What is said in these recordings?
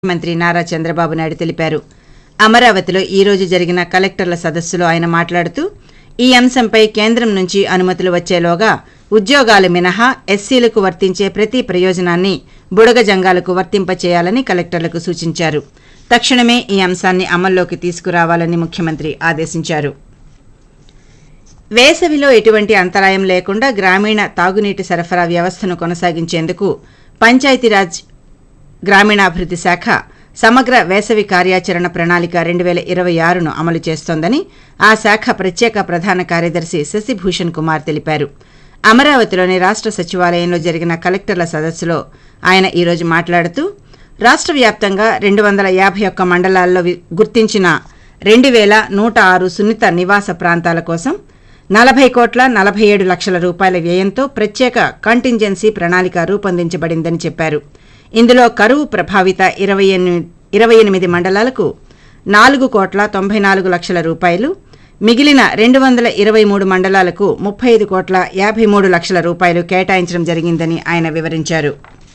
ముఖ్యమంత్రి నారా చంద్రబాబు నాయుడు తెలిపారు అమరావతిలో ఈ రోజు జరిగిన కలెక్టర్ల సదస్సులో ఆయన మాట్లాడుతూ ఈ అంశంపై కేంద్రం నుంచి అనుమతులు వచ్చేలోగా ఉద్యోగాలు మినహా ఎస్సీలకు వర్తించే ప్రతి ప్రయోజనాన్ని బుడగ జంగాలకు వర్తింపచేయాలని కలెక్టర్లకు సూచించారు తక్షణమే ఈ అంశాన్ని అమల్లోకి తీసుకురావాలని ముఖ్యమంత్రి ఆదేశించారు వేసవిలో ఎటువంటి అంతరాయం లేకుండా గ్రామీణ తాగునీటి సరఫరా వ్యవస్థను కొనసాగించేందుకు పంచాయతీరాజ్ గ్రామీణాభివృద్ధి శాఖ సమగ్ర వేసవి కార్యాచరణ ప్రణాళిక రెండు వేల ఇరవై ఆరును అమలు చేస్తోందని ఆ శాఖ ప్రత్యేక ప్రధాన కార్యదర్శి శశిభూషణ్ కుమార్ తెలిపారు అమరావతిలోని రాష్ట్ర సచివాలయంలో జరిగిన కలెక్టర్ల సదస్సులో ఆయన ఈరోజు మాట్లాడుతూ రాష్ట్ర వ్యాప్తంగా రెండు వందల యాభై ఒక్క మండలాల్లో వి- గుర్తించిన రెండు వేల నూట ఆరు సున్నిత నివాస ప్రాంతాల కోసం నలభై కోట్ల నలభై ఏడు లక్షల రూపాయల వ్యయంతో ప్రత్యేక కంటింజెన్సీ ప్రణాళిక రూపొందించబడిందని చెప్పారు ఇందులో కరువు ప్రభావిత ఇరవై ఎనిమిది ఇరవై ఎనిమిది మండలాలకు నాలుగు కోట్ల తొంభై నాలుగు లక్షల రూపాయలు మిగిలిన రెండు వందల ఇరవై మూడు మండలాలకు ముప్పై ఐదు కోట్ల యాభై మూడు లక్షల రూపాయలు కేటాయించడం జరిగిందని ఆయన వివరించారు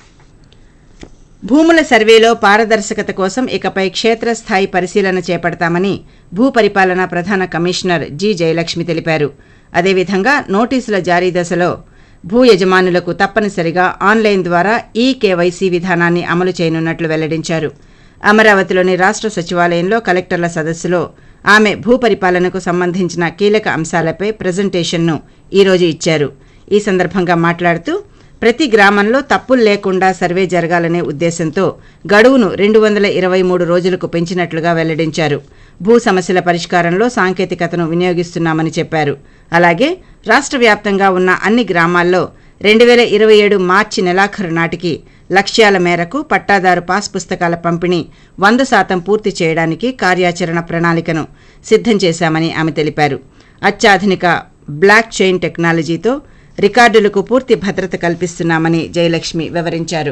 భూముల సర్వేలో పారదర్శకత కోసం ఇకపై క్షేత్రస్థాయి పరిశీలన చేపడతామని భూపరిపాలన ప్రధాన కమిషనర్ జి జయలక్ష్మి తెలిపారు అదేవిధంగా నోటీసుల జారీ దశలో భూ యజమానులకు తప్పనిసరిగా ఆన్లైన్ ద్వారా ఈ కేవైసీ విధానాన్ని అమలు చేయనున్నట్లు వెల్లడించారు అమరావతిలోని రాష్ట్ర సచివాలయంలో కలెక్టర్ల సదస్సులో ఆమె భూపరిపాలనకు సంబంధించిన కీలక అంశాలపై ప్రజెంటేషన్ను ఈరోజు ఇచ్చారు ఈ సందర్భంగా మాట్లాడుతూ ప్రతి గ్రామంలో తప్పులు లేకుండా సర్వే జరగాలనే ఉద్దేశంతో గడువును రెండు వందల ఇరవై మూడు రోజులకు పెంచినట్లుగా వెల్లడించారు భూ సమస్యల పరిష్కారంలో సాంకేతికతను వినియోగిస్తున్నామని చెప్పారు అలాగే రాష్ట్ర వ్యాప్తంగా ఉన్న అన్ని గ్రామాల్లో రెండు వేల ఇరవై ఏడు మార్చి నెలాఖరు నాటికి లక్ష్యాల మేరకు పట్టాదారు పాస్ పుస్తకాల పంపిణీ వంద శాతం పూర్తి చేయడానికి కార్యాచరణ ప్రణాళికను సిద్ధం చేశామని ఆమె తెలిపారు అత్యాధునిక బ్లాక్ చైన్ టెక్నాలజీతో రికార్డులకు పూర్తి భద్రత కల్పిస్తున్నామని జయలక్ష్మి వివరించారు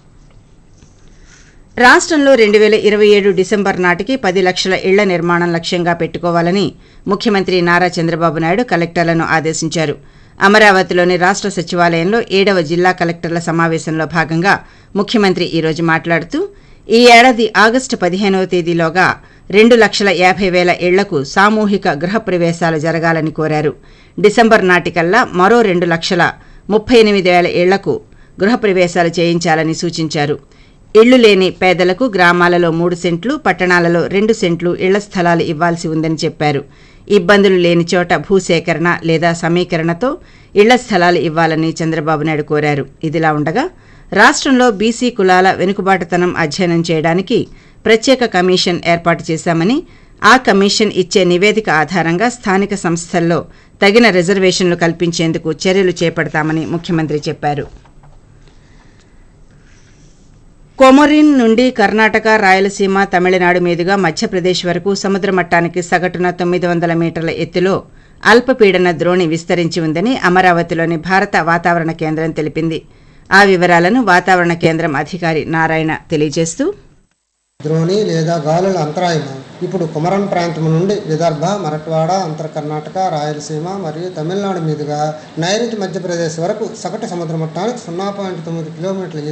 రాష్ట్రంలో రెండు వేల ఇరవై ఏడు డిసెంబర్ నాటికి పది లక్షల ఇళ్ల నిర్మాణం లక్ష్యంగా పెట్టుకోవాలని ముఖ్యమంత్రి నారా చంద్రబాబు నాయుడు కలెక్టర్లను ఆదేశించారు అమరావతిలోని రాష్ట్ర సచివాలయంలో ఏడవ జిల్లా కలెక్టర్ల సమావేశంలో భాగంగా ముఖ్యమంత్రి ఈరోజు మాట్లాడుతూ ఈ ఏడాది ఆగస్టు పదిహేనవ తేదీలోగా రెండు లక్షల యాభై వేల ఇళ్లకు సామూహిక గృహప్రవేశాలు జరగాలని కోరారు డిసెంబర్ నాటికల్లా మరో రెండు లక్షల ముప్పై ఎనిమిది వేల ఇళ్లకు గృహప్రవేశాలు చేయించాలని సూచించారు ఇళ్లు లేని పేదలకు గ్రామాలలో మూడు సెంట్లు పట్టణాలలో రెండు సెంట్లు ఇళ్ల స్థలాలు ఇవ్వాల్సి ఉందని చెప్పారు ఇబ్బందులు లేని చోట భూసేకరణ లేదా సమీకరణతో ఇళ్ల స్థలాలు ఇవ్వాలని చంద్రబాబు నాయుడు కోరారు ఇదిలా ఉండగా రాష్ట్రంలో బీసీ కులాల వెనుకబాటుతనం అధ్యయనం చేయడానికి ప్రత్యేక కమిషన్ ఏర్పాటు చేశామని ఆ కమిషన్ ఇచ్చే నివేదిక ఆధారంగా స్థానిక సంస్థల్లో తగిన రిజర్వేషన్లు కల్పించేందుకు చర్యలు చేపడతామని ముఖ్యమంత్రి చెప్పారు కొమరిన్ నుండి కర్ణాటక రాయలసీమ తమిళనాడు మీదుగా మధ్యప్రదేశ్ వరకు సముద్ర మట్టానికి సగటున తొమ్మిది వందల మీటర్ల ఎత్తులో అల్పపీడన ద్రోణి విస్తరించి ఉందని అమరావతిలోని భారత వాతావరణ కేంద్రం తెలిపింది ఆ వివరాలను వాతావరణ కేంద్రం అధికారి నారాయణ తెలియజేస్తూ ద్రోణి లేదా గాలుల అంతరాయము ఇప్పుడు కుమరన్ ప్రాంతం నుండి విదర్భ మరట్వాడ అంతర్ కర్ణాటక రాయలసీమ మరియు తమిళనాడు మీదుగా నైరుతి మధ్యప్రదేశ్ వరకు సగటు సముద్ర మట్టానికి సున్నా పాయింట్ తొమ్మిది కిలోమీటర్ల